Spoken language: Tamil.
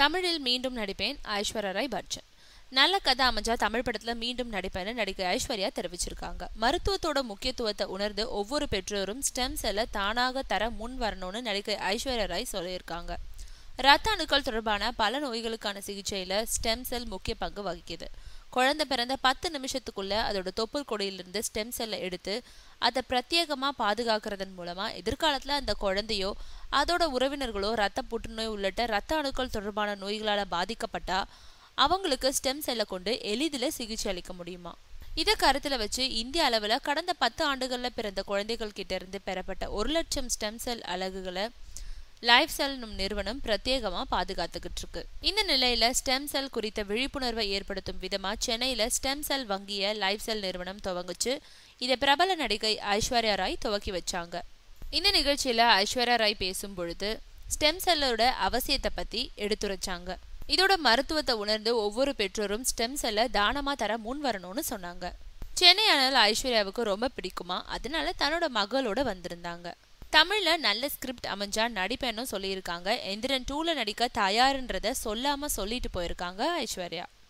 தமிழில் மீண்டும் நடிப்பேன் ஐஸ்வர்யா ராய் பச்சன் நல்ல கதை அமைஞ்சா தமிழ் படத்துல மீண்டும் நடிப்பேன்னு நடிகை ஐஸ்வர்யா தெரிவிச்சிருக்காங்க மருத்துவத்தோட முக்கியத்துவத்தை உணர்ந்து ஒவ்வொரு பெற்றோரும் ஸ்டெம் செல்லை தானாக தர முன் வரணும்னு நடிகை ஐஸ்வர்யா ராய் சொல்லியிருக்காங்க ரத்த அணுக்கள் தொடர்பான பல நோய்களுக்கான சிகிச்சையில ஸ்டெம் செல் முக்கிய பங்கு வகிக்குது குழந்தை பிறந்த பத்து நிமிஷத்துக்குள்ள அதோட தொப்புள் கொடியிலிருந்து ஸ்டெம் செல்லை எடுத்து அதை பிரத்யேகமா பாதுகாக்கிறதன் மூலமா எதிர்காலத்துல அந்த குழந்தையோ அதோட உறவினர்களோ ரத்த புற்றுநோய் உள்ளிட்ட ரத்த அணுக்கள் தொடர்பான நோய்களால பாதிக்கப்பட்டா அவங்களுக்கு ஸ்டெம் செல்லை கொண்டு எளிதில் சிகிச்சை அளிக்க முடியுமா இதை கருத்துல வச்சு இந்திய அளவுல கடந்த பத்து ஆண்டுகள்ல பிறந்த குழந்தைகள் கிட்ட இருந்து பெறப்பட்ட ஒரு லட்சம் ஸ்டெம் செல் அலகுகளை லைஃப் செல் நிறுவனம் பிரத்யேகமா பாதுகாத்துக்கிட்டு இருக்கு இந்த நிலையில ஸ்டெம் செல் குறித்த விழிப்புணர்வை ஏற்படுத்தும் விதமா சென்னையில ஸ்டெம் செல் வங்கிய லைஃப் செல் நிறுவனம் துவங்குச்சு இதை பிரபல நடிகை ஐஸ்வர்யா ராய் துவக்கி வச்சாங்க இந்த நிகழ்ச்சியில ஐஸ்வர்யா ராய் பேசும் பொழுது ஸ்டெம் செல்லோட அவசியத்தை பத்தி எடுத்துரைச்சாங்க இதோட மருத்துவத்தை உணர்ந்து ஒவ்வொரு பெற்றோரும் ஸ்டெம் செல்லை தானமா தர முன் வரணும்னு சொன்னாங்க சென்னை அனல் ஐஸ்வர்யாவுக்கு ரொம்ப பிடிக்குமா அதனால தன்னோட மகளோட வந்திருந்தாங்க தமிழ்ல நல்ல ஸ்கிரிப்ட் அமைஞ்சா நடிப்பேன்னு சொல்லியிருக்காங்க எந்திரன் டூல நடிக்க தயாருன்றத சொல்லாம சொல்லிட்டு போயிருக்காங்க ஐஸ்வர்யா